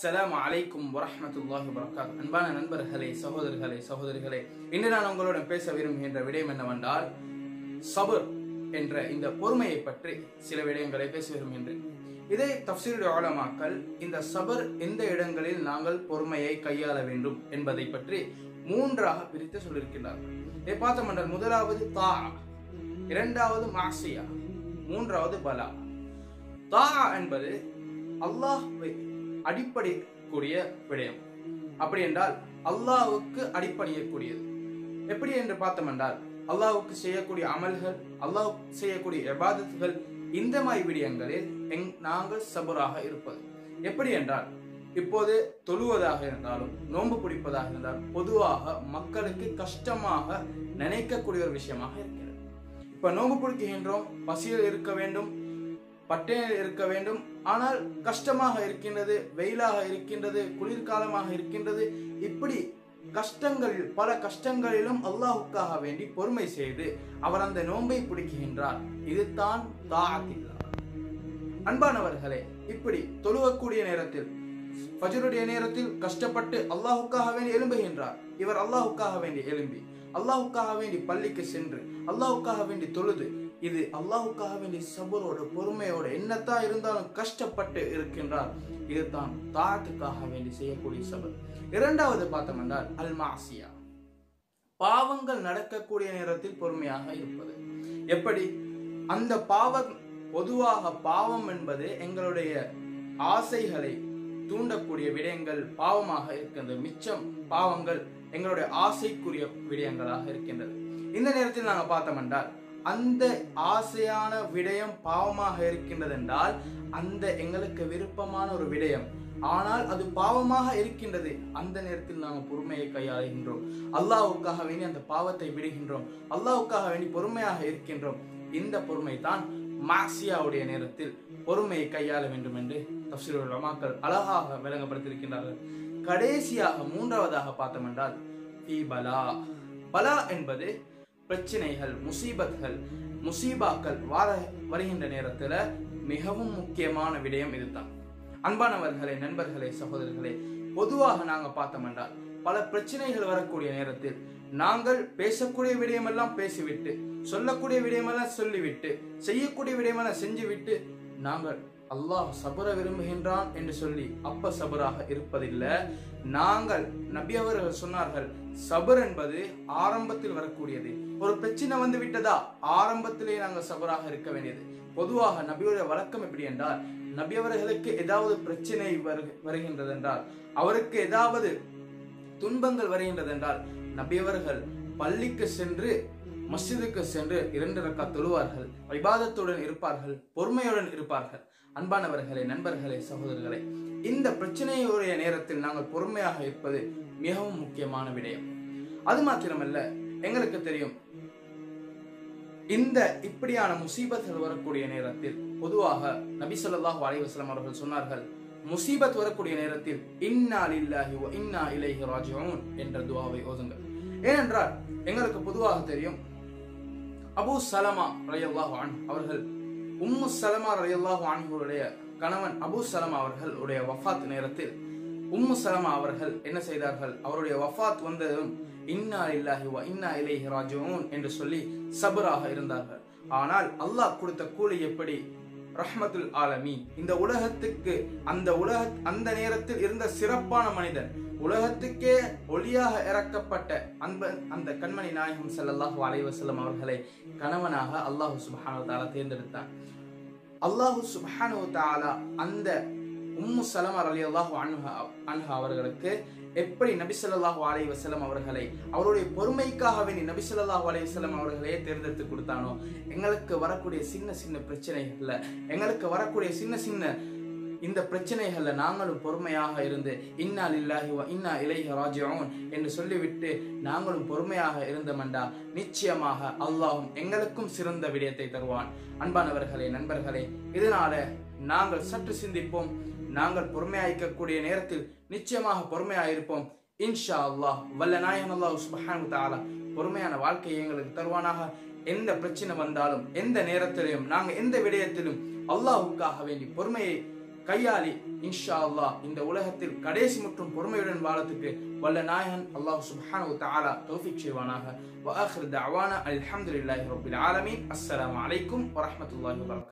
அஸ்ஸலாமு அலைக்கும் வரஹ்மத்துல்லாஹி வபரகாத் அன்பான நண்பர்களே சகோதரர்களே சகோதரிகளே இன்று நான் உங்களுடன் பேச விரும்புகின்ற விடயம் என்னவென்றால் சபர் என்ற இந்த பொறுமையை பற்றி சில விடயங்களை பேச விரும்புகின்றேன் இதே தப்சீருடைய ஆலமாக்கள் இந்த சபர் எந்த இடங்களில் நாங்கள் பொறுமையை கையாள வேண்டும் என்பதை பற்றி மூன்றாக பிரித்து சொல்லியிருக்கிறார்கள் இதை பார்த்தோம் என்றால் முதலாவது தா இரண்டாவது மாசியா மூன்றாவது பலா தா என்பது அல்லாஹ் அடிப்படைக்கூடிய விடயம் அப்படி என்றால் அல்லாஹ்வுக்கு அடிப்படையக்கூடியது எப்படி என்று பார்த்தோம் என்றால் அல்லாஹ்வுக்கு செய்யக்கூடிய அமல்கள் அல்லாஹ் செய்யக்கூடிய இபாதத்துகள் இந்த மாதிரி விடயங்களில் எங் நாங்கள் சபராக இருப்பது எப்படி என்றால் இப்போது தொழுவதாக இருந்தாலும் நோன்பு பிடிப்பதாக இருந்தாலும் பொதுவாக மக்களுக்கு கஷ்டமாக நினைக்கக்கூடிய ஒரு விஷயமாக இருக்கிறது இப்ப நோன்பு பிடிக்கின்றோம் பசியில் இருக்க வேண்டும் பட்டையில் இருக்க வேண்டும் ஆனால் கஷ்டமாக இருக்கின்றது வெயிலாக இருக்கின்றது குளிர்காலமாக இருக்கின்றது இப்படி கஷ்டங்களில் பல கஷ்டங்களிலும் அல்லாஹுக்காக வேண்டி பொறுமை செய்து அவர் அந்த நோன்பை பிடிக்கின்றார் இதுதான் தாத்தில்லா அன்பானவர்களே இப்படி தொழுவக்கூடிய நேரத்தில் ஃபஜருடைய நேரத்தில் கஷ்டப்பட்டு அல்லாஹுக்காக வேண்டி எழும்புகின்றார் இவர் அல்லாஹுக்காக வேண்டி எழும்பி அல்லாஹுக்காக வேண்டி பள்ளிக்கு சென்று அல்லாஹுக்காக வேண்டி தொழுது இது அல்லாஹுக்காக வேண்டி சபரோட பொறுமையோட என்னத்தான் இருந்தாலும் கஷ்டப்பட்டு இருக்கின்றார் இதுதான் தாத்துக்காக வேண்டி செய்யக்கூடிய சபர் இரண்டாவது பார்த்தோம் என்றால் அல் மாசியா பாவங்கள் நடக்கக்கூடிய நேரத்தில் பொறுமையாக இருப்பது எப்படி அந்த பாவம் பொதுவாக பாவம் என்பது எங்களுடைய ஆசைகளை தூண்டக்கூடிய விடயங்கள் பாவமாக இருக்கின்றது மிச்சம் பாவங்கள் எங்களுடைய ஆசைக்குரிய விடயங்களாக இருக்கின்றது இந்த நேரத்தில் நாங்கள் பார்த்தோம் என்றால் அந்த ஆசையான விடயம் பாவமாக இருக்கின்றது என்றால் அந்த எங்களுக்கு விருப்பமான ஒரு விடயம் ஆனால் அது பாவமாக இருக்கின்றது அந்த நேரத்தில் நாங்கள் பொறுமையை கையாளுகின்றோம் அல்லாவுக்காக வேண்டி அந்த பாவத்தை விடுகின்றோம் அல்லாவுக்காக வேண்டி பொறுமையாக இருக்கின்றோம் இந்த பொறுமை தான் மாசியாவுடைய நேரத்தில் பொறுமையை கையாள வேண்டும் என்று தப்சீர் ரமாக்கள் அழகாக விளங்கப்படுத்தியிருக்கின்றார்கள் கடைசியாக மூன்றாவதாக பார்த்தோம் என்றால் பலா பலா என்பது பிரச்சனைகள் முசீபத்கள் முசீபாக்கள் வர வருகின்ற நேரத்துல மிகவும் முக்கியமான விடயம் இதுதான் அன்பானவர்களே நண்பர்களே சகோதரர்களே பொதுவாக நாங்க பார்த்தோம் என்றால் பல பிரச்சனைகள் வரக்கூடிய நேரத்தில் நாங்கள் பேசக்கூடிய விடயமெல்லாம் பேசிவிட்டு சொல்லக்கூடிய விடயமெல்லாம் சொல்லிவிட்டு செய்யக்கூடிய விடயமெல்லாம் செஞ்சுவிட்டு நாங்கள் அல்லாஹ் சபர விரும்புகின்றான் என்று சொல்லி அப்ப சபராக இருப்பதில்லை நாங்கள் நபி அவர்கள் சொன்னார்கள் சபர் என்பது ஆரம்பத்தில் வரக்கூடியது ஒரு பிரச்சனை வந்து விட்டதா ஆரம்பத்திலே நாங்கள் சபராக இருக்க வேண்டியது பொதுவாக நபியுடைய வழக்கம் எப்படி என்றால் நபி அவர்களுக்கு ஏதாவது பிரச்சனை வருகின்றது என்றால் அவருக்கு ஏதாவது துன்பங்கள் வருகின்றது என்றால் நபி அவர்கள் பள்ளிக்கு சென்று மஸ்ஜிதுக்கு சென்று இரண்டு ரக்கா தொழுவார்கள் விவாதத்துடன் இருப்பார்கள் பொறுமையுடன் இருப்பார்கள் அன்பானவர்களே நண்பர்களே சகோதரர்களே இந்த பிரச்சனையுடைய நேரத்தில் நாங்கள் பொறுமையாக இருப்பது மிகவும் முக்கியமான விடயம் அது மாத்திரமல்ல எங்களுக்கு தெரியும் இந்த இப்படியான முசீபத்தில் வரக்கூடிய நேரத்தில் பொதுவாக நபி சொல்லாஹு அலைவாஸ்லாம் அவர்கள் சொன்னார்கள் முசீபத் வரக்கூடிய நேரத்தில் இன்னா லில்லாஹி வ இன்னா இலைஹி ராஜிஊன் என்ற துவாவை ஓதுங்கள் ஏனென்றால் எங்களுக்கு பொதுவாக தெரியும் அபு சலமா ரலியல்லாஹு அன் அவர்கள் உம்மு சலமா ரலியல்லாஹு அன்ஹுடைய கணவன் அபு சலமா அவர்களுடைய வஃபாத் நேரத்தில் உம்மு சலமா அவர்கள் என்ன செய்தார்கள் அவருடைய வஃபாத் வந்ததும் இன்னா இல்லாஹி வ இன்னா இலைஹி ராஜிஊன் என்று சொல்லி சபராக இருந்தார்கள் ஆனால் அல்லாஹ் கொடுத்த கூலி எப்படி ரஹ்மத்துல் ஆலமி இந்த உலகத்துக்கு அந்த உலக அந்த நேரத்தில் இருந்த சிறப்பான மனிதன் உலகத்துக்கே ஒளியாக இறக்கப்பட்ட அன்ப அந்த கண்மணி நாயகம் சல்லாஹு அலைவசல்லம் அவர்களை கணவனாக அல்லாஹு சுபஹானு தாலா தேர்ந்தெடுத்தான் அல்லாஹு சுபஹானு தாலா அந்த உம்மு சலமா அலி அல்லாஹு அன்ஹா அன்ஹா அவர்களுக்கு எப்படி நபிசல்லாஹு அலை வசலம் அவர்களை அவருடைய பொறுமைக்காக வேண்டி நபிசல்லாஹு அலை வசலம் அவர்களே தேர்ந்தெடுத்து கொடுத்தானோ எங்களுக்கு வரக்கூடிய சின்ன சின்ன பிரச்சனைகள்ல எங்களுக்கு வரக்கூடிய சின்ன சின்ன இந்த பிரச்சனைகள்ல நாங்களும் பொறுமையாக இருந்து இன்னா லில்லாஹி வ இன்னா இலைஹி ராஜிஊன் என்று சொல்லிவிட்டு நாங்களும் பொறுமையாக இருந்தமண்டா நிச்சயமாக அல்லாஹும் எங்களுக்கும் சிறந்த விடயத்தை தருவான் அன்பானவர்களே நண்பர்களே இதனால நாங்கள் சற்று சிந்திப்போம் நாங்கள் பொறுமையாய்க்கக்கூடிய நேரத்தில் நிச்சயமாக பொறுமையாயிருப்போம் இன்ஷா அல்லாஹ் வல்ல நாயகன் அல்லாஹ் சுபஹானு தஆலா பொறுமையான வாழ்க்கையை எங்களுக்கு தருவானாக எந்த பிரச்சனை வந்தாலும் எந்த நேரத்திலும் நாங்கள் எந்த விடயத்திலும் அல்லாஹுக்காக வேண்டி பொறுமையை கையாளி இன்ஷா அல்லாஹ் இந்த உலகத்தில் கடைசி மற்றும் பொறுமையுடன் வாழத்துக்கு வல்ல நாயகன் அல்லாஹ் சுப்ஹானஹு தஆலா தௌஃபீக் செய்வானாக وآخر دعوانا الحمد لله رب العالمين السلام عليكم ورحمة الله وبركاته